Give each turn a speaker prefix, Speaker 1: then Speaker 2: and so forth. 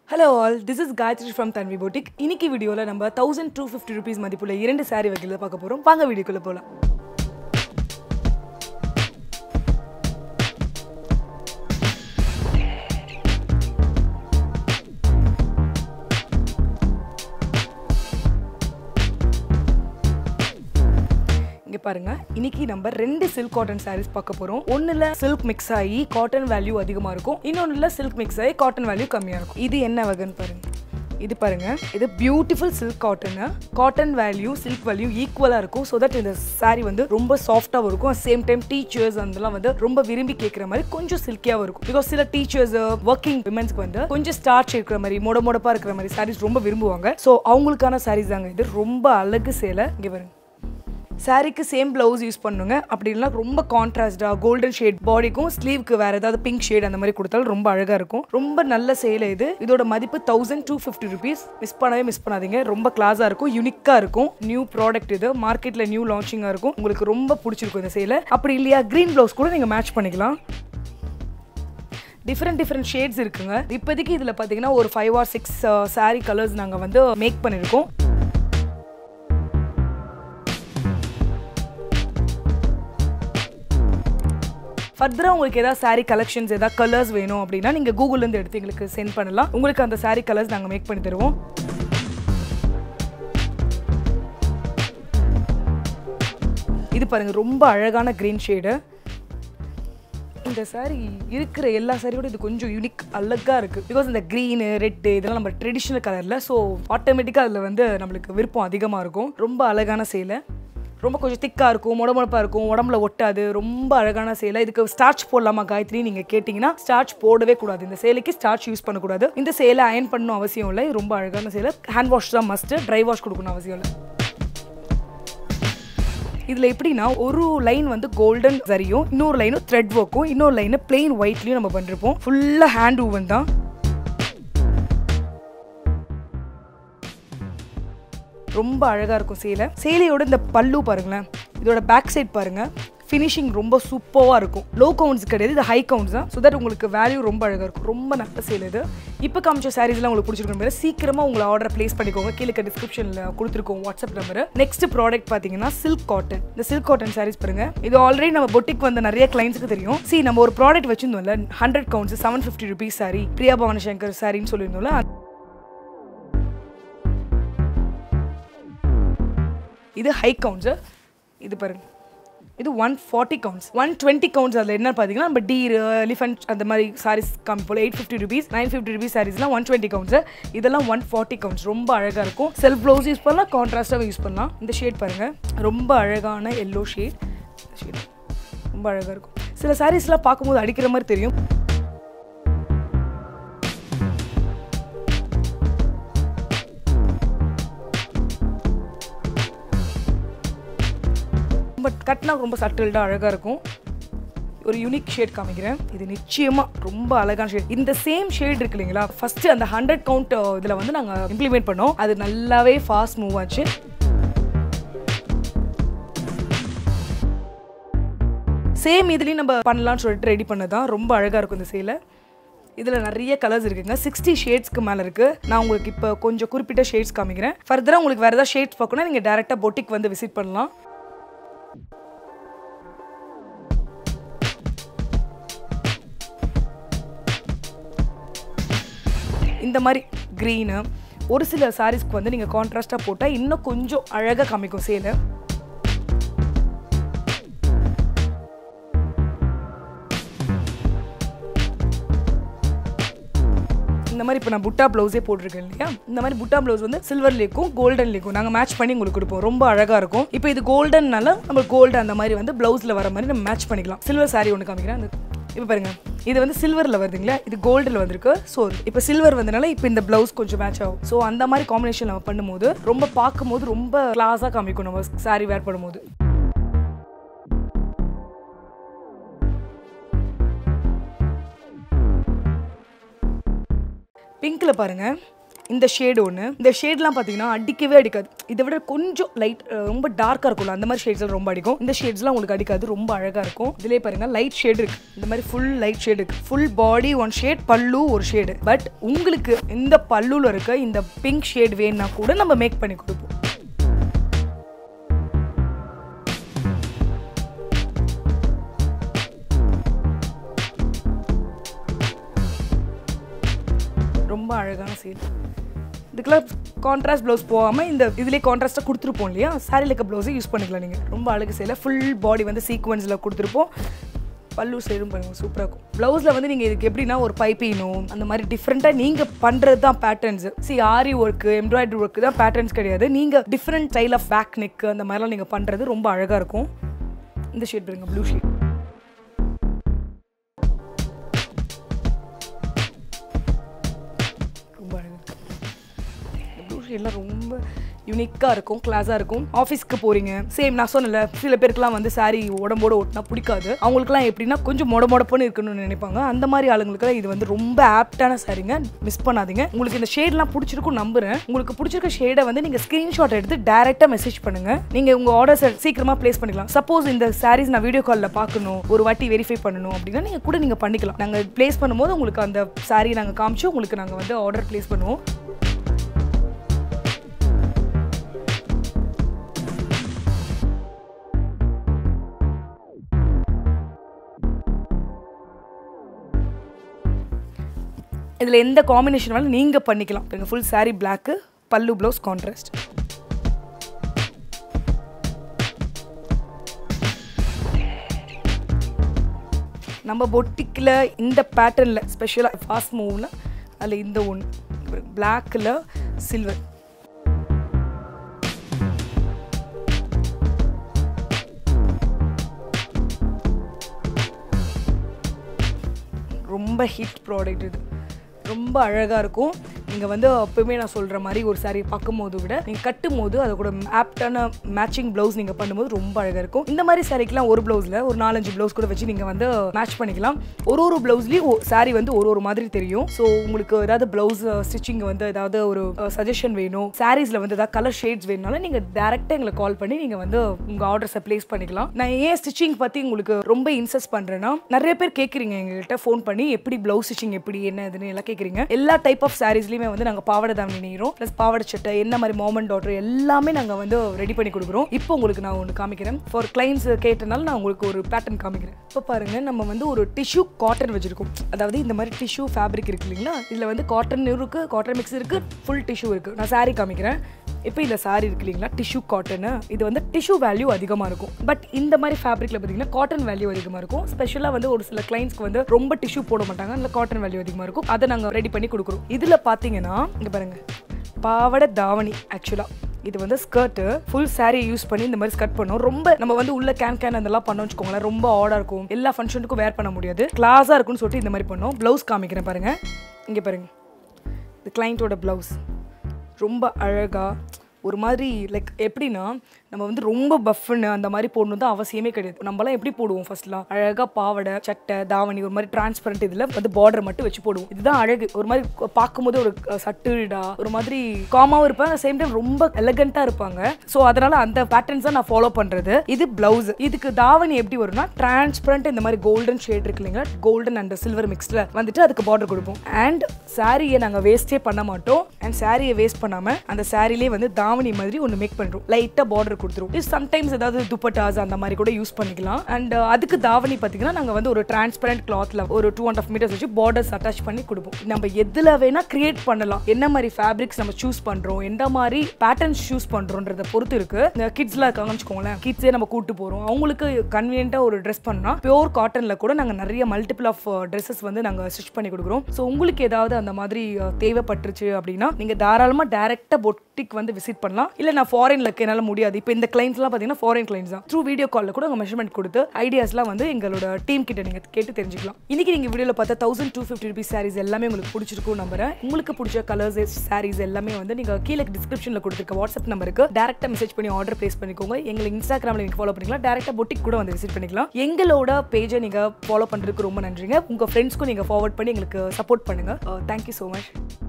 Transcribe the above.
Speaker 1: hello all this is Gayathri from Tanvi boutique இன்னைக்கு வீடியோவில் நம்ம தௌசண்ட் டூ ஃபிஃப்டி ருபீஸ் மதிப்புள்ள இரண்டு saree வகையில் பார்க்க போகிறோம் வாங்க வீடியோக்குள்ளே போகலாம் இங்கே பாருங்க இன்னைக்கு நம்ம ரெண்டு சில்க் காட்டன் sarees பார்க்க போகிறோம் ஒன்றில் சில்க் மிக்ஸ் ஆகி காட்டன் வேல்யூ அதிகமாக இருக்கும் இன்னொன்றில் சில்க் மிக்ஸ் ஆகி காட்டன் வேல்யூ கம்மியாக இருக்கும் இது என்ன வகைன்னு பாருங்க இது பாருங்க இது beautiful silk cotton cotton value silk value ஈக்குவலாக இருக்கும் ஸோ தட் இந்த saree வந்து ரொம்ப சாஃப்டாகவும் இருக்கும் சேம் டைம் டீச்சர்ஸ் அதெல்லாம் வந்து ரொம்ப விரும்பி கேட்குற மாதிரி கொஞ்சம் சில்கியாகவும் இருக்கும் பிகாஸ் சில டீச்சர்ஸ் ஒர்க்கிங் விமன்ஸ்க்கு வந்து கொஞ்சம் ஸ்டார்ச் இருக்கிற மாதிரி மொட மொடப்பா இருக்கிற மாதிரி sarees ரொம்ப விரும்புவாங்க ஸோ அவங்களுக்கான sarees தாங்க இது ரொம்ப அழகு சேலை இங்கே பாருங்க சாரீக்கு சேம் ப்ளவுஸ் யூஸ் பண்ணுங்க அப்படி இல்லைனா ரொம்ப கான்ட்ராஸ்டாக கோல்டன் ஷேட் பாடிக்கும் ஸ்லீவ்க்கு வேற ஏதாவது பிங்க் ஷேட் அந்த மாதிரி கொடுத்தாலும் ரொம்ப அழகாக இருக்கும் ரொம்ப நல்ல சேலை இது இதோட மதிப்பு thousand two fifty rupees miss பண்ணவே மிஸ் பண்ணாதீங்க ரொம்ப கிளாஸாக இருக்கும் யூனிக்காக இருக்கும் நியூ ப்ராடக்ட் இது மார்க்கெட்டில் நியூ லான்ச்சிங்காக இருக்கும் உங்களுக்கு ரொம்ப பிடிச்சிருக்கும் இந்த சேலை அப்படி இல்லையா க்ரீன் ப்ளவுஸ் கூட நீங்கள் மேட்ச் பண்ணிக்கலாம் டிஃப்ரெண்ட் டிஃப்ரெண்ட் ஷேட்ஸ் இருக்குங்க இப்போதைக்கு இதில் பார்த்தீங்கன்னா ஒரு five or six saree colours நாங்கள் வந்து மேக் பண்ணியிருக்கோம் ஃபர்தராக உங்களுக்கு ஏதாவது saree கலெக்ஷன்ஸ் ஏதாவது கலர்ஸ் வேணும் அப்படின்னா நீங்கள் கூகுள்லேருந்து எடுத்து எங்களுக்கு சென்ட் பண்ணலாம் உங்களுக்கு அந்த saree கலர்ஸ் நாங்கள் மேக் பண்ணி தருவோம் இது பாருங்க ரொம்ப அழகான க்ரீன் ஷேடு இந்த saree இருக்கிற எல்லா சாரியோட இது கொஞ்சம் யூனிக் அழகா இருக்கு பிகாஸ் இந்த க்ரீனு ரெட்டு இதெல்லாம் நம்ம ட்ரெடிஷ்னல் கலர்ல ஸோ ஆட்டோமேட்டிக்காக அதில் வந்து நம்மளுக்கு விருப்பம் அதிகமாக இருக்கும் ரொம்ப அழகான சேலை ரொம்ப கொஞ்சம் திக்காக இருக்கும் முடமுடப்பாக இருக்கும் உடம்புல ஒட்டாது ரொம்ப அழகான சேலை இதுக்கு ஸ்டார்ச் போடலாமா காயத்ரி நீங்கள் கேட்டிங்கன்னா ஸ்டார்ச் போடவே கூடாது இந்த சேலைக்கு ஸ்டார்ச் யூஸ் பண்ணக்கூடாது இந்த சேலை அயன் பண்ணணும் அவசியம் இல்லை இது ரொம்ப அழகான சேலை ஹேண்ட் வாஷ் தான் மஸ்ட்டு ட்ரை வாஷ் கொடுக்கணும் அவசியம் இல்லை இதில் எப்படின்னா ஒரு லைன் வந்து கோல்டன் சரியும் இன்னொரு லைனும் த்ரெட் ஒர்க்கும் இன்னொரு லைனு பிளெயின் ஒயிட்லையும் நம்ம பண்ணிருப்போம் ஃபுல்லாக ஹேண்ட் ஊவன் தான் ரொம்ப அழகாக இருக்கும் சேலை சேலையோட இந்த பல்லு பாருங்களேன் இதோட பேக் சைட் பாருங்க ஃபினிஷிங் ரொம்ப சூப்பராக இருக்கும் லோ கவுண்ட்ஸ் கிடையாது இது ஹை கவுண்ட்ஸ் தான் ஸோ தட் உங்களுக்கு வேல்யூ ரொம்ப அழகாக இருக்கும் ரொம்ப நல்ல சேலை இது இப்போ காமிச்ச சாரீஸ்லாம் உங்களுக்கு பிடிச்சிருக்கும் சீக்கிரமாக உங்களை ஆர்டர் ப்ளேஸ் பண்ணிக்கோங்க கீழே டிஸ்கிரிப்ஷனில் கொடுத்துருக்கோம் வாட்ஸ்அப் நம்பர் நெக்ஸ்ட் ப்ராடக்ட் பார்த்தீங்கன்னா சில்க் காட்டன் இந்த சில்க் காட்டன் சாரீஸ் பாருங்க இது ஆல்ரெடி நம்ம பொட்டிக் வந்த நிறைய கிளைண்ட்ஸ்க்கு தெரியும் சி நம்ம ஒரு ப்ராடக்ட் வச்சிருந்தோம்ல hundred counts seven fifty rupees saree Priya Pawan Shankar சாரின்னு சொல்லியிருந்தோம்ல இது ஹை கவுண்ட்ஸு இது பாருங்க இது one forty counts one twenty counts அதில் என்ன பார்த்தீங்கன்னா நம்ம டீர் எலிஃபென்ட் அந்த மாதிரி சாரீஸ் காமிப்போம் eight fifty rupees nine fifty rupees சாரீஸ்லாம் ஒன் டுவெண்ட்டி கவுண்ட்ஸ் இதெல்லாம் ஒன் ஃபார்ட்டி கவுண்ட்ஸ் ரொம்ப அழகாக இருக்கும் செல்ஃப் ப்ளவுஸ் யூஸ் பண்ணலாம் கான்ட்ராஸ்ட்டாக யூஸ் பண்ணலாம் இந்த ஷேட் பாருங்கள் ரொம்ப அழகான எல்லோ ஷேட் ஷேட் ரொம்ப அழகாக இருக்கும் சில சாரீஸ்லாம் பார்க்கும்போது அடிக்கிற மாதிரி தெரியும் ரொம்ப கட்டினா ரொம்ப சட்டில்டாக அழகாக இருக்கும் ஒரு யூனிக் ஷேட் காமிக்கிறேன் இது நிச்சயமாக ரொம்ப அழகான ஷேட் இந்த சேம் ஷேட் இருக்கு இல்லைங்களா ஃபர்ஸ்ட் அந்த ஹண்ட்ரட் கவுண்ட் இதில் வந்து நாங்கள் இம்ப்ளிமெண்ட் பண்ணோம் அது நல்லாவே ஃபாஸ்ட் மூவ் ஆச்சு சேம் இதுலேயும் நம்ம பண்ணலாம்னு சொல்லிட்டு ரெடி பண்ணதான் ரொம்ப அழகாக இருக்கும் இந்த சேலை இதில் நிறைய கலர்ஸ் இருக்குங்க சிக்ஸ்டி ஷேட்ஸ்க்கு மேலே இருக்குது நான் உங்களுக்கு இப்போ கொஞ்சம் குறிப்பிட்ட ஷேட்ஸ் காமிக்கிறேன் ஃபர்தராக உங்களுக்கு வேறு ஏதாவது ஷேட்ஸ் பார்க்கணும்னா நீங்கள் டேரெக்டாக பொட்டிக் வந்து விசிட் பண்ணலாம் இந்த மாதிரி க்ரீனு ஒரு சில சாரீஸ்க்கு வந்து நீங்கள் கான்ட்ராஸ்டாக போட்டால் இன்னும் கொஞ்சம் அழகாக காமிக்கும் சேலை இந்த மாதிரி இப்போ நான் புட்டா ப்ளவுஸே போட்டிருக்கேன் இல்லையா இந்த மாதிரி புட்டா ப்ளவுஸ் வந்து சில்வர்லேக்கும் கோல்டன்லேக்கும் நாங்கள் மேட்ச் பண்ணி உங்களுக்கு கொடுப்போம் ரொம்ப அழகாக இருக்கும் இப்போ இது கோல்டன்னால நம்ம கோல்டு அந்த மாதிரி வந்து ப்ளவுஸில் வர மாதிரி நம்ம மேட்ச் பண்ணிக்கலாம் சில்வர் சாரீ ஒன்று காமிக்கிறேன் அந்த இப்போ பாருங்க இது வந்து சில்வரில் வருதுங்களா இது கோல்டில் வந்திருக்கு ஸோ இப்போ சில்வர் வந்தனால இப்போ இந்த ப்ளவுஸ் கொஞ்சம் மேட்ச் ஆகும் ஸோ அந்த மாதிரி காம்பினேஷன் நம்ம பண்ணும்போது ரொம்ப பார்க்கும்போது ரொம்ப கிளாஸாக காமிக்கும் நம்ம சாரீ வேர் பண்ணும்போது பிங்க்ல பாருங்க இந்த ஷேடு ஒன்று இந்த ஷேட்லாம் பார்த்தீங்கன்னா அடிக்கவே அடிக்காது இதை விட கொஞ்சம் லைட் ரொம்ப டார்க்காக இருக்கும்ல அந்த மாதிரி ஷேட்ஸ்லாம் ரொம்ப அடிக்கும் இந்த ஷேட்ஸ்லாம் உங்களுக்கு அடிக்காது ரொம்ப அழகாக இருக்கும் இதுலேயே பாருங்க லைட் ஷேட் இருக்கு இந்த மாதிரி ஃபுல் லைட் ஷேட் இருக்கு ஃபுல் பாடி ஒன் ஷேட் பல்லு ஒரு ஷேடு பட் உங்களுக்கு இந்த பல்லுல இருக்க இந்த பிங்க் ஷேட் வேணும்னா கூட நம்ம மேக் பண்ணி கொடுப்போம் ரொம்ப அழகான சீட் இதுக்கெல்லாம் கான்ட்ராஸ்ட் ப்ளவுஸ் போகாமல் இந்த இதுலேயே கான்ட்ராஸ்ட்டாக கொடுத்துருப்போம் இல்லையா சாரியில் இருக்க ப்ளவுஸை யூஸ் பண்ணிக்கலாம் நீங்கள் ரொம்ப அழகு செய்யல ஃபுல் பாடி வந்து சீக்வன்ஸில் கொடுத்துருப்போம் பல்லு சைடும் பாருங்க சூப்பராக இருக்கும் ப்ளவுஸில் வந்து நீங்கள் இதுக்கு எப்படின்னா ஒரு பைப்பினும் அந்த மாதிரி டிஃப்ரெண்ட்டாக நீங்கள் பண்ணுறது தான் பேட்டர்ன்ஸ் சி ஆரி ஒர்க்கு எம்ப்ராய்டரி ஒர்க்கு தான் பேட்டர்ன்ஸ் கிடையாது நீங்கள் different style of back neck அந்த மாதிரிலாம் நீங்கள் பண்ணுறது ரொம்ப அழகாக இருக்கும் இந்த ஷேட் பாருங்க ப்ளூ ஷேட் ரொம்ப அழகாக இந்த ப்ளூ ஷேட்லாம் ரொம்ப யூனிக்காக இருக்கும் கிளாஸாக இருக்கும் ஆஃபீஸ்க்கு போகிறீங்க சேம் நான் சொன்னல சில பேருக்குலாம் வந்து saree உடம்போட ஒட்டினா பிடிக்காது அவங்களுக்குலாம் எப்படின்னா கொஞ்சம் மொட மொடப்புன்னு இருக்கணும்னு நினைப்பாங்க அந்த மாதிரி ஆளுங்களுக்குலாம் இது வந்து ரொம்ப ஆப்டான சாரீங்க மிஸ் பண்ணாதீங்க உங்களுக்கு இந்த ஷேட்லாம் பிடிச்சிருக்கும் நம்புறேன் உங்களுக்கு பிடிச்சிருக்க ஷேடை வந்து நீங்கள் ஸ்க்ரீன்ஷாட் எடுத்து டேரெக்டாக மெசேஜ் பண்ணுங்க நீங்கள் உங்கள் ஆர்டர்ஸை சீக்கிரமாக ப்ளேஸ் பண்ணிக்கலாம் சப்போஸ் இந்த சாரீஸ் நான் வீடியோ காலில் பார்க்கணும் ஒரு வாட்டி வெரிஃபை பண்ணணும் அப்படின்னா நீங்கள் கூட நீங்கள் பண்ணிக்கலாம் நாங்கள் ப்ளேஸ் பண்ணும்போது உங்களுக்கு அந்த saree நாங்கள் காமிச்சு உங்களுக்கு நாங்கள் வந்து ஆர்டர் ப்ளேஸ் பண்ணுவோம் இதில் எந்த காம்பினேஷன் வேணாலும் நீங்கள் பண்ணிக்கலாம் பாருங்க ஃபுல் saree பிளாக்கு பல்லு ப்ளவுஸ் கான்ட்ராஸ்ட் நம்ம பொட்டிக்கில் இந்த பேட்டர்னில் ஸ்பெஷலாக ஃபாஸ்ட் மூவில் அதில் இந்த ஒன்று பிளாக்கில் சில்வர் ரொம்ப ஹிட் ப்ராடக்ட் இது ரொம்ப அழகாக இருக்கும் நீங்கள் வந்து எப்பவுமே நான் சொல்கிற மாதிரி ஒரு saree பார்க்கும்போது விட நீங்கள் கட்டும் போது அது கூட ஆப்டான மேட்சிங் ப்ளவுஸ் நீங்கள் பண்ணும்போது ரொம்ப அழகாக இருக்கும் இந்த மாதிரி சாரிக்கெலாம் ஒரு ப்ளவுஸில் ஒரு நாலஞ்சு ப்ளவுஸ் கூட வச்சு நீங்கள் வந்து மேட்ச் பண்ணிக்கலாம் ஒரு ஒரு ப்ளவுஸ்லேயும் saree வந்து ஒரு ஒரு மாதிரி தெரியும் ஸோ உங்களுக்கு ஏதாவது ப்ளவுஸ் ஸ்டிச்சிங் வந்து ஏதாவது ஒரு சஜஷன் வேணும் சாரீஸில் வந்து ஏதாவது கலர் ஷேட்ஸ் வேணும்னாலும் நீங்கள் டேரெக்டாக எங்களுக்கு கால் பண்ணி நீங்கள் வந்து உங்கள் ஆர்டர்ஸை ப்ளேஸ் பண்ணிக்கலாம் நான் ஏன் ஸ்டிச்சிங் பற்றி உங்களுக்கு ரொம்ப இன்சஸ்ட் பண்ணுறேன்னா நிறைய பேர் கேட்குறீங்க எங்கள்கிட்ட ஃபோன் பண்ணி எப்படி ப்ளவுஸ் ஸ்டிச்சிங் எப்படி என்ன இதுன்னு எல்லாம் கேட்குறீங்க எல்லா டைப் ஆஃப் சாரீஸ்லையுமே வந்து நாங்கள் பாவாடை தாவணி நெய்கிறோம் ப்ளஸ் பாவாடை சட்டை என்ன மாதிரி மோமெண்ட் ஆர்டர் எல்லாமே நாங்கள் வந்து ரெடி பண்ணி கொடுக்குறோம் இப்போ உங்களுக்கு நான் ஒன்று காமிக்கிறேன் ஃபார் கிளைண்ட்ஸ் கேட்டனால நான் உங்களுக்கு ஒரு பேட்டர்ன் காமிக்கிறேன் இப்போ பாருங்க நம்ம வந்து ஒரு டிஷ்யூ காட்டன் வச்சிருக்கோம் அதாவது இந்த மாதிரி டிஷ்யூ ஃபேப்ரிக் இருக்கு இல்லைங்களா இதில் வந்து காட்டன் இருக்கு காட்டன் மிக்ஸ் இருக்கு ஃபுல் டிஷ்யூ இருக்கு நான் saree காமிக்கிறேன் இப்போ இந்த saree இருக்கு இல்லைங்களா டிஷ்யூ காட்டனு இது வந்து டிஷ்யூ வேல்யூ அதிகமாக இருக்கும் பட் இந்த மாதிரி ஃபேப்ரிக்கில் பார்த்தீங்கன்னா காட்டன் வேல்யூ அதிகமாக இருக்கும் ஸ்பெஷலாக வந்து ஒரு சில கிளைண்ட்ஸ்க்கு வந்து ரொம்ப டிஷ்யூ போட மாட்டாங்க அதில் காட்டன் வேல்யூ அதிகமாக இருக்கும் அதை நாங்கள் ரெடி பண்ணி கொடுக்குறோம் இதில் பார்த்தீங்கன்னா இங்கே பாருங்க பாவாடை தாவணி ஆக்சுவலாக இது வந்து ஸ்கர்ட்டு ஃபுல் saree யூஸ் பண்ணி இந்த மாதிரி ஸ்கர்ட் பண்ணோம் ரொம்ப நம்ம வந்து உள்ள கேன் கேன் அதெல்லாம் பண்ணோம் வச்சுக்கோங்களேன் ரொம்ப ஆடாக இருக்கும் எல்லா ஃபங்க்ஷனுக்கும் வேர் பண்ண முடியாது கிளாஸாக இருக்கும்னு சொல்லிட்டு இந்த மாதிரி பண்ணோம் ப்ளவுஸ் காமிக்கிறேன் பாருங்க இங்கே பாருங்க இது கிளைண்ட்டோட ப்ளவுஸ் ரொம்ப அழகாக ஒரு மாதிரி லைக் எப்படின்னா நம்ம வந்து ரொம்ப பஃப்னு அந்த மாதிரி போடணும் தான் அவசியமே கிடையாது நம்மலாம் எப்படி போடுவோம் ஃபர்ஸ்ட்லாம் அழகாக பாவாடை சட்டை தாவணி ஒரு மாதிரி டிரான்ஸ்பரண்ட் இதில் வந்து பார்டர் மட்டும் வச்சு போடுவோம் இதுதான் அழகு ஒரு மாதிரி பார்க்கும்போது ஒரு சட்டுடா ஒரு மாதிரி காமாவும் இருப்பாங்க சேம் டைம் ரொம்ப எலகண்ட்டாக இருப்பாங்க ஸோ அதனால அந்த பேட்டர்ன்ஸ் தான் நான் ஃபாலோ பண்ணுறது இது பிளவுஸ் இதுக்கு தாவணி எப்படி வரும்னா டிரான்ஸ்பரண்ட் இந்த மாதிரி கோல்டன் ஷேட் இருக்கு இல்லைங்களா கோல்டன் அண்ட் சில்வர் மிக்ஸ்ல வந்துட்டு அதுக்கு பார்டர் கொடுப்போம் அண்ட் சாரியை நாங்கள் வேஸ்டே பண்ண மாட்டோம் அண்ட் சாரியை வேஸ்ட் பண்ணாமல் அந்த சாரிலே வந்து தாவணி மாதிரி ஒன்று மேக் பண்ணுறோம் லைட்டாக பார்டர் கொடுத்துரும் இது சம்டைம்ஸ் ஏதாவது துப்பட்டாஸ் அந்த மாதிரி கூட யூஸ் பண்ணிக்கலாம் அண்ட் அதுக்கு தாவணி பார்த்தீங்கன்னா நாங்கள் வந்து ஒரு டிரான்ஸ்பரண்ட் கிளாத்ல ஒரு டூ அண்ட் ஆஃப் மீட்டர்ஸ் வச்சு பார்டர்ஸ் அட்டாச் பண்ணி கொடுப்போம் நம்ம எதில் வேணா கிரியேட் பண்ணலாம் என்ன மாதிரி ஃபேப்ரிக்ஸ் நம்ம சூஸ் பண்ணுறோம் எந்த மாதிரி பேட்டர்ன்ஸ் சூஸ் பண்ணுறோன்றத பொறுத்து இருக்கு இந்த கிட்ஸ்லாம் இருக்காங்கன்னு வச்சுக்கோங்களேன் கிட்ஸே நம்ம கூட்டு போகிறோம் அவங்களுக்கு கன்வீனியன்ட்டாக ஒரு ட்ரெஸ் பண்ணா பியோர் காட்டனில் கூட நாங்கள் நிறைய மல்டிபிள் ஆஃப் ட்ரெஸ்ஸஸ் வந்து நாங்கள் ஸ்டிச் பண்ணி கொடுக்குறோம் ஸோ உங்களுக்கு ஏதாவது அந்த மாதிரி அஹ், தேவைப்பட்டுருச்சு அப்படின்னா நீங்கள் தாராளமாக டேரெக்டாக பொட்டிக் வந்து விசிட் பண்ணலாம் இல்லை நான் ஃபாரின்ல இருக்க என்னால் முடியாது இப்போ இந்த கிளைண்ட்ஸ்லாம் பார்த்தீங்கன்னா ஃபாரின் கிளைண்ட்ஸ் தான் த்ரூ வீடியோ காலில் கூட உங்கள் மெஷர்மெண்ட் கொடுத்து ஐடியாஸ்லாம் வந்து எங்களோட டீம் கிட்ட நீங்கள் கேட்டு தெரிஞ்சுக்கலாம் இன்னைக்கு நீங்கள் வீடியோவில் பார்த்தா thousand two fifty rupees sarees எல்லாமே உங்களுக்கு பிடிச்சிருக்கும் நம்புறேன் உங்களுக்கு பிடிச்ச கலர்ஸ் சாரீஸ் எல்லாமே வந்து நீங்கள் கீழே டிஸ்கிரிப்ஷனில் கொடுத்துருக்க வாட்ஸ்அப் நம்பருக்கு டேரெக்டாக மெசேஜ் பண்ணி ஆர்டர் ப்ளேஸ் பண்ணிக்கோங்க எங்களை இன்ஸ்டாகிராமில் நீங்கள் ஃபாலோ பண்ணிக்கலாம் டேரெக்டாக பொட்டிக் கூட வந்து விசிட் பண்ணிக்கலாம் எங்களோட பேஜை நீங்கள் ஃபாலோ பண்ணுறதுக்கு ரொம்ப நன்றிங்க உங்கள் ஃப்ரெண்ட்ஸ்க்கும் நீங்கள் ஃபார்வர்ட் பண்ணி எங்களுக்கு சப்போர்ட் பண்ணுங்கள் தேங்க்யூ ஸோ மச்